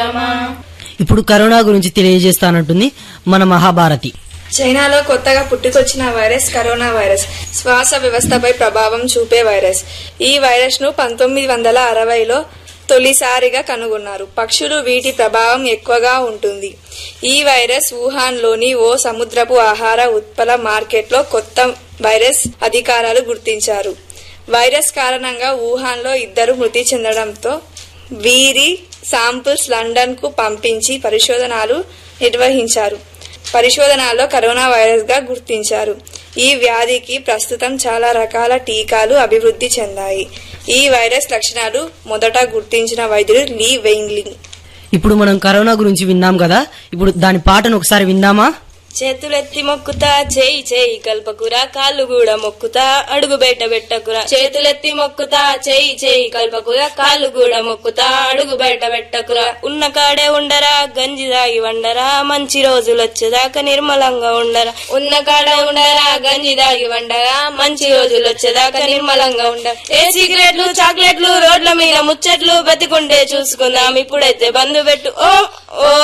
మిత్రమా ఇప్పుడు కరోనా గురించి తెలియజేస్తానంటుంది మన మహాభారతి చైనాలో కొత్తగా పుట్టుకొచ్చిన వైరస్ కరోనా వైరస్ శ్వాస వ్యవస్థపై ప్రభావం చూపే వైరస్ ఈ వైరస్ ను పంతొమ్మిది వందల అరవైలో తొలిసారిగా కనుగొన్నారు పక్షులు వీటి ప్రభావం ఎక్కువగా ఉంటుంది ఈ వైరస్ వుహాన్లోని ఓ సముద్రపు ఆహార ఉత్పల మార్కెట్లో కొత్త వైరస్ అధికారులు గుర్తించారు వైరస్ కారణంగా వుహాన్లో ఇద్దరు మృతి చెందడంతో వీరి శాంపుల్స్ లండన్ కు పంపించి పరిశోధనలు నిర్వహించారు పరిశోధనలో కరోనా వైరస్ గా గుర్తించారు ఈ వ్యాధికి ప్రస్తుతం చాలా రకాల టీకాలు అభివృద్ధి చెందాయి ఈ వైరస్ లక్షణాలు మొదట గుర్తించిన వైద్యుడు లీ వెయింగ్లింగ్ ఇప్పుడు మనం కరోనా గురించి విన్నాం కదా ఇప్పుడు దాని పాటను ఒకసారి విందామా చేతులెత్తి మొక్కుతా చేయి చేయి కల్పకురా కాళ్ళు కూడా మొక్కుతా అడుగు బయట పెట్టకురా చేతులెత్తి మొక్కుతా చేయి చేయి కల్పకురా కాళ్ళు కూడా మొక్కుతా అడుగు బయట పెట్టకురా ఉన్న కాడే ఉండరా గంజి దాగి వండరా మంచి రోజులు వచ్చేదాకా నిర్మలంగా ఉండరా ఉన్న కాడే ఉండరా గంజి దాగి వండరా మంచి రోజులు వచ్చేదాకా నిర్మలంగా ఉండరా ఏ సిగరెట్లు చాక్లెట్లు రోడ్ల మీద ముచ్చట్లు బతికుండే చూసుకుందాం ఇప్పుడైతే బంధు పెట్టు ఓ ఓ